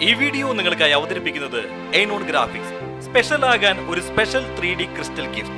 ഈ വീഡിയോ നിങ്ങൾക്കായി അവതരിപ്പിക്കുന്നത് എയ്നോൺ ഗ്രാഫിക്സ് സ്പെഷ്യൽ ആകാൻ ഒരു special three D crystal gift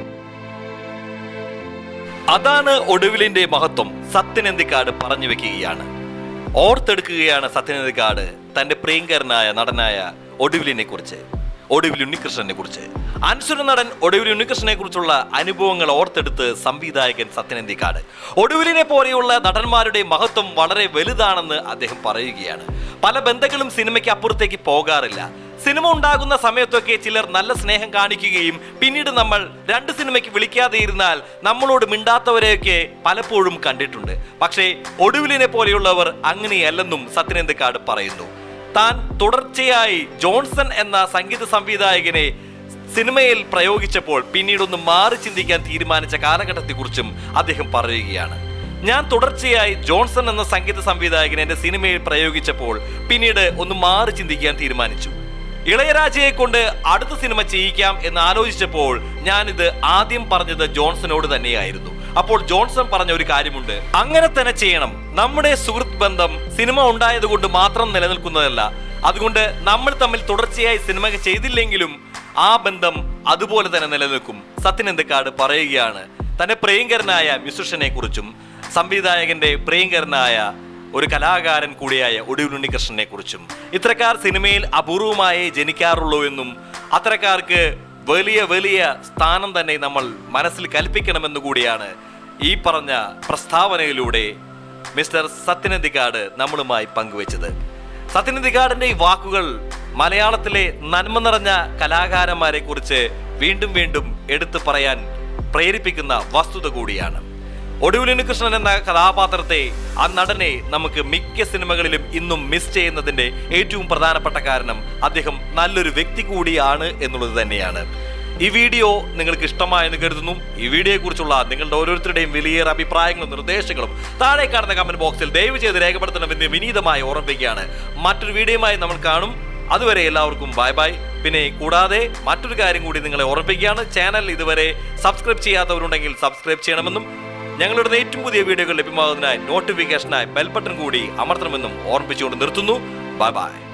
അതാണ് ഒടുവിലിന്റെ മഹത്വം സത്യനന്ദിക്കാട് പറഞ്ഞു വെക്കുകയാണ് ഓർത്തെടുക്കുകയാണ് സത്യനന്ദിക്കാട് തന്റെ പ്രിയങ്കരനായ നടനായ ഒടുവിലിനെ കുറിച്ച് ഒടുവിൽ ഉണ്ണികൃഷ്ണനെ കുറിച്ച് അൻസുര നടൻ ഒടുവിൽ ഉണ്ണികൃഷ്ണനെ കുറിച്ചുള്ള അനുഭവങ്ങൾ ഓർത്തെടുത്ത് സംവിധായകൻ സത്യനന്ദിക്കാട് ഒടുവിലിനെ പോലെയുള്ള നടന്മാരുടെ മഹത്വം വളരെ വലുതാണെന്ന് അദ്ദേഹം പറയുകയാണ് പല ബന്ധങ്ങളും സിനിമയ്ക്ക് അപ്പുറത്തേക്ക് പോകാറില്ല സിനിമ ഉണ്ടാകുന്ന സമയത്തൊക്കെ ചിലർ നല്ല സ്നേഹം കാണിക്കുകയും പിന്നീട് നമ്മൾ രണ്ട് സിനിമയ്ക്ക് വിളിക്കാതെ ഇരുന്നാൽ നമ്മളോട് മിണ്ടാത്തവരെയൊക്കെ പലപ്പോഴും കണ്ടിട്ടുണ്ട് പക്ഷേ ഒടുവിലിനെ പോലെയുള്ളവർ അങ്ങനെയല്ലെന്നും സത്യനന്ദക്കാട് പറയുന്നു താൻ തുടർച്ചയായി ജോൺസൺ എന്ന സംഗീത സംവിധായകനെ സിനിമയിൽ പ്രയോഗിച്ചപ്പോൾ പിന്നീടൊന്ന് മാറി ചിന്തിക്കാൻ തീരുമാനിച്ച കാലഘട്ടത്തെക്കുറിച്ചും അദ്ദേഹം പറയുകയാണ് ഞാൻ തുടർച്ചയായി ജോൺസൺ എന്ന സംഗീത സംവിധായകനെ എന്റെ സിനിമയിൽ പ്രയോഗിച്ചപ്പോൾ പിന്നീട് ഒന്ന് മാറി ചിന്തിക്കാൻ തീരുമാനിച്ചു ഇളയരാജയെ കൊണ്ട് അടുത്ത സിനിമ ചെയ്യിക്കാം എന്ന് ആലോചിച്ചപ്പോൾ ഞാനിത് ആദ്യം പറഞ്ഞത് ജോൺസണോട് തന്നെയായിരുന്നു അപ്പോൾ ജോൺസൺ പറഞ്ഞ ഒരു കാര്യമുണ്ട് അങ്ങനെ തന്നെ ചെയ്യണം നമ്മുടെ സുഹൃത്ത് ബന്ധം സിനിമ ഉണ്ടായത് കൊണ്ട് മാത്രം നിലനിൽക്കുന്നതല്ല അതുകൊണ്ട് നമ്മൾ തമ്മിൽ തുടർച്ചയായി സിനിമ ചെയ്തില്ലെങ്കിലും ആ ബന്ധം അതുപോലെ തന്നെ നിലനിൽക്കും സത്യനന്ദക്കാട് പറയുകയാണ് തന്റെ പ്രിയങ്കരനായ മ്യൂസിഷ്യനെ കുറിച്ചും സംവിധായകന്റെ പ്രിയങ്കരനായ ഒരു കലാകാരൻ കൂടിയായ ഒടുവിൽ ഉണ്ണികൃഷ്ണനെ കുറിച്ചും ഇത്തരക്കാർ സിനിമയിൽ അപൂർവമായേ ജനിക്കാറുള്ളൂ എന്നും അത്തരക്കാർക്ക് വലിയ വലിയ സ്ഥാനം തന്നെ നമ്മൾ മനസ്സിൽ കൽപ്പിക്കണമെന്നു കൂടിയാണ് ഈ പറഞ്ഞ പ്രസ്താവനയിലൂടെ മിസ്റ്റർ സത്യനന്ദിക്കാട് നമ്മളുമായി പങ്കുവച്ചത് സത്യനന്ദിക്കാടിന്റെ ഈ വാക്കുകൾ മലയാളത്തിലെ നന്മ നിറഞ്ഞ കലാകാരന്മാരെ കുറിച്ച് വീണ്ടും വീണ്ടും എടുത്തു പറയാൻ പ്രേരിപ്പിക്കുന്ന വസ്തുത കൂടിയാണ് ഒടുവിൽ ഉണ്ണികൃഷ്ണൻ എന്ന കഥാപാത്രത്തെ ആ നടനെ നമുക്ക് മിക്ക സിനിമകളിലും ഇന്നും മിസ് ചെയ്യുന്നതിന്റെ ഏറ്റവും പ്രധാനപ്പെട്ട കാരണം അദ്ദേഹം നല്ലൊരു വ്യക്തി കൂടിയാണ് എന്നുള്ളത് തന്നെയാണ് ഈ വീഡിയോ നിങ്ങൾക്ക് ഇഷ്ടമായെന്ന് കരുതുന്നു ഈ വീഡിയോയെ കുറിച്ചുള്ള നിങ്ങളുടെ ഓരോരുത്തരുടെയും വലിയേറെ അഭിപ്രായങ്ങളും നിർദ്ദേശങ്ങളും താഴെ കാണുന്ന കമന്റ് ബോക്സിൽ ദയവ് ചെയ്ത് രേഖപ്പെടുത്തണമെന്ന് വിനീതമായി ഓർമ്മിപ്പിക്കുകയാണ് മറ്റൊരു വീഡിയോയുമായി നമ്മൾ കാണും അതുവരെ എല്ലാവർക്കും ബൈ ബൈ പിന്നെ കൂടാതെ മറ്റൊരു കാര്യം കൂടി നിങ്ങളെ ഓർമ്മിപ്പിക്കുകയാണ് ചാനൽ ഇതുവരെ സബ്സ്ക്രൈബ് ചെയ്യാത്തവരുണ്ടെങ്കിൽ സബ്സ്ക്രൈബ് ചെയ്യണമെന്നും ഞങ്ങളുടെ ഏറ്റവും പുതിയ വീഡിയോകൾ ലഭ്യമാകുന്നതിനായി നോട്ടിഫിക്കേഷനായി ബെൽ ബട്ടൺ കൂടി അമർത്തണമെന്നും ഓർമ്മിച്ചുകൊണ്ട് നിർത്തുന്നു ബൈ ബൈ